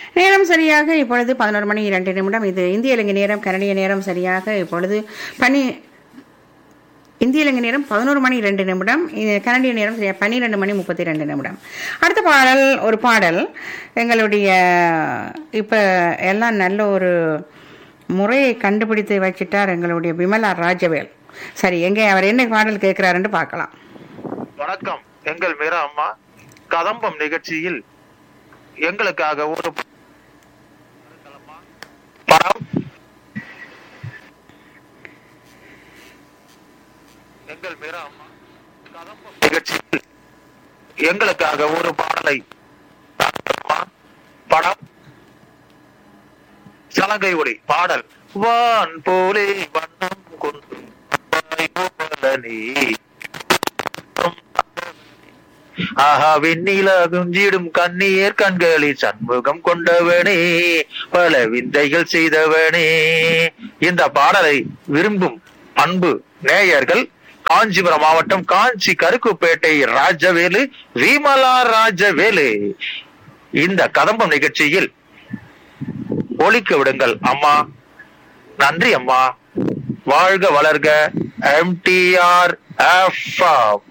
நேரம் சரியாக இப்பொழுது பதினோரு மணி இரண்டு நிமிடம் இது இந்திய இலங்கை நேரம் கனடிய நேரம் சரியாக இப்பொழுது பனி இந்திய இலங்கை நேரம் பதினோரு மணி ரெண்டு நிமிடம் இது கனடிய நேரம் சரியா பன்னிரெண்டு மணி முப்பத்தி ரெண்டு நிமிடம் அடுத்த பாடல் ஒரு பாடல் எங்களுடைய இப்போ எல்லாம் நல்ல ஒரு முறையை கண்டுபிடித்து வச்சிட்டார் எங்களுடைய விமலா ராஜவேல் சரி எங்கே அவர் என்ன பாடல் கேட்கிறாருன்னு பார்க்கலாம் வணக்கம் எங்கள் மீரா அம்மா கதம்பம் நிகழ்ச்சியில் எங்களுக்காக ஒரு படம் எங்கள் மீரா அம்மா கதம்பம் நிகழ்ச்சியில் எங்களுக்காக ஒரு பாடலை அம்மா, படம் சலங்கை ஒளி பாடல் வான் போலே வண்ணம் கொண்டு வாய் போல நீ ஆஹா வெண்ணிலா குஞ்சிடும் கண்ணீர் கண்களில் சண்முகம் கொண்டவனே பல விந்தைகள் செய்தவனே இந்த பாடலை விரும்பும் அன்பு நேயர்கள் காஞ்சிபுரம் மாவட்டம் காஞ்சி கருக்குப்பேட்டை ராஜவேலு விமலா ராஜவேலு இந்த கதம்பம் நிகழ்ச்சியில் ஒலிக்க விடுங்கள் அம்மா நன்றி அம்மா வாழ்க வளர்க எம்டிஆர் எஃப்எம்